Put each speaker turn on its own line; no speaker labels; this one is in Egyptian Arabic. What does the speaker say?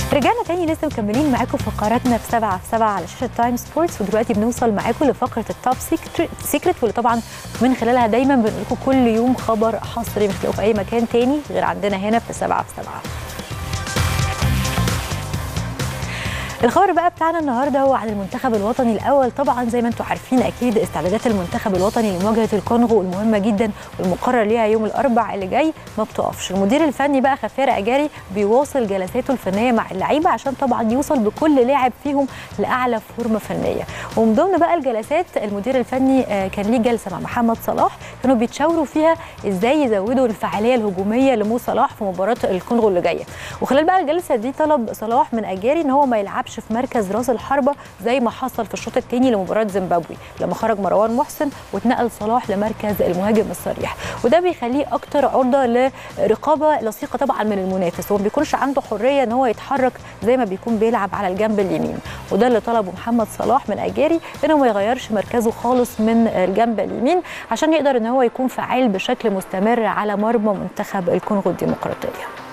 رجعنا تاني لسه مكملين معاكم فقراتنا في سبعة في سبعة على شاشة تايم سبورتس ودلوقتي بنوصل معاكم لفقرة التوب سيكريت واللي طبعا من خلالها دايما بنقول لكم كل يوم خبر حصري مش هتلاقوه في أي مكان تاني غير عندنا هنا في سبعة في سبعة الخبر بقى بتاعنا النهارده هو عن المنتخب الوطني الاول طبعا زي ما انتم عارفين اكيد استعدادات المنتخب الوطني لمواجهه الكونغو المهمه جدا والمقرر ليها يوم الاربع اللي جاي ما بتقفش المدير الفني بقى خفير اجاري بيواصل جلساته الفنيه مع اللعيبه عشان طبعا يوصل بكل لاعب فيهم لاعلى فورمه فنيه ومن ضمن بقى الجلسات المدير الفني كان ليه جلسه مع محمد صلاح كانوا بيتشاوروا فيها ازاي يزودوا الفعاليه الهجوميه لمو صلاح في مباراه الكونغو اللي جايه وخلال بقى الجلسه دي طلب صلاح من اجاري ان هو ما يلعبش في مركز راس الحربه زي ما حصل في الشوط الثاني لمباراه زيمبابوي لما خرج مروان محسن واتنقل صلاح لمركز المهاجم الصريح وده بيخليه اكتر عرضه لرقابه لصيقه طبعا من المنافس وما بيكونش عنده حريه ان هو يتحرك زي ما بيكون بيلعب على الجنب اليمين وده اللي طلبه محمد صلاح من اجاري انه ما يغيرش مركزه خالص من الجنب اليمين عشان يقدر ان هو يكون فعال بشكل مستمر على مرمى منتخب الكونغو الديمقراطيه